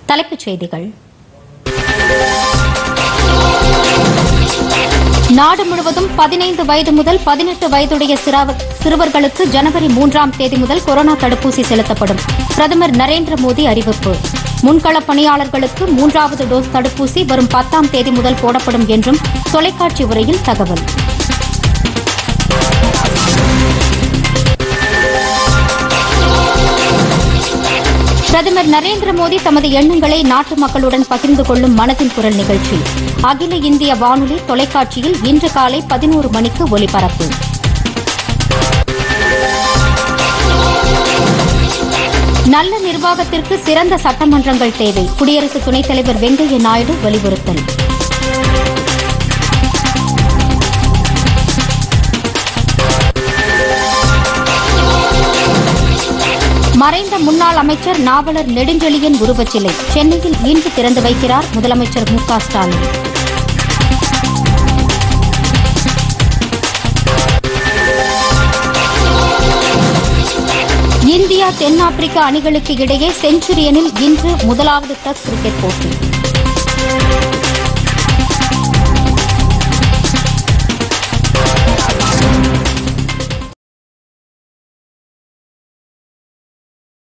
தலைப்புச் செய்திகள் நாடு முழுவதும் பதினைந்து வயது முதல் பதினெட்டு வயதுடைய சிறாவ- சிறுவர்களுக்கு ஜனவரி மூன்றாம் தேதி முதல் கொரோனா தடுப்பூசி செலுத்தப்படும் பிரதமர் நரேந்திர மோடி அறிவிப்பு முன்களப் பணியாளர்களுக்கு மூன்றாவது டோஸ் தடுப்பூசி வரும் பத்தாம் தேதி முதல் போடப்படும் என்றும் தொலைக்காட்சி உரையில் தகவல் பிரதமர் நரேந்திர மோடி தமது எண்ணங்களை நாட்டு மக்களுடன் பகிர்ந்து கொள்ளும் மனதின் குரல் நிகழ்ச்சி அகில இந்திய வானொலி தொலைக்காட்சியில் இன்று காலை பதினோரு மணிக்கு ஒலிபரப்பு நல்ல நிர்வாகத்திற்கு சிறந்த சட்டமன்றங்கள் தேவை குடியரசு துணைத் தலைவர் வெங்கையா நாயுடு வலியுறுத்தல் மறைந்த முன்னாள் அமைச்சர் நாவலர் நெடுஞ்செழியன் உருவச்சிலை சென்னையில் இன்று திறந்து வைக்கிறார் முதலமைச்சர் மு க ஸ்டாலின் இந்தியா தென்னாப்பிரிக்கா அணிகளுக்கு இடையே செஞ்சுரியனில் இன்று முதலாவது டெஸ்ட் கிரிக்கெட் போட்டி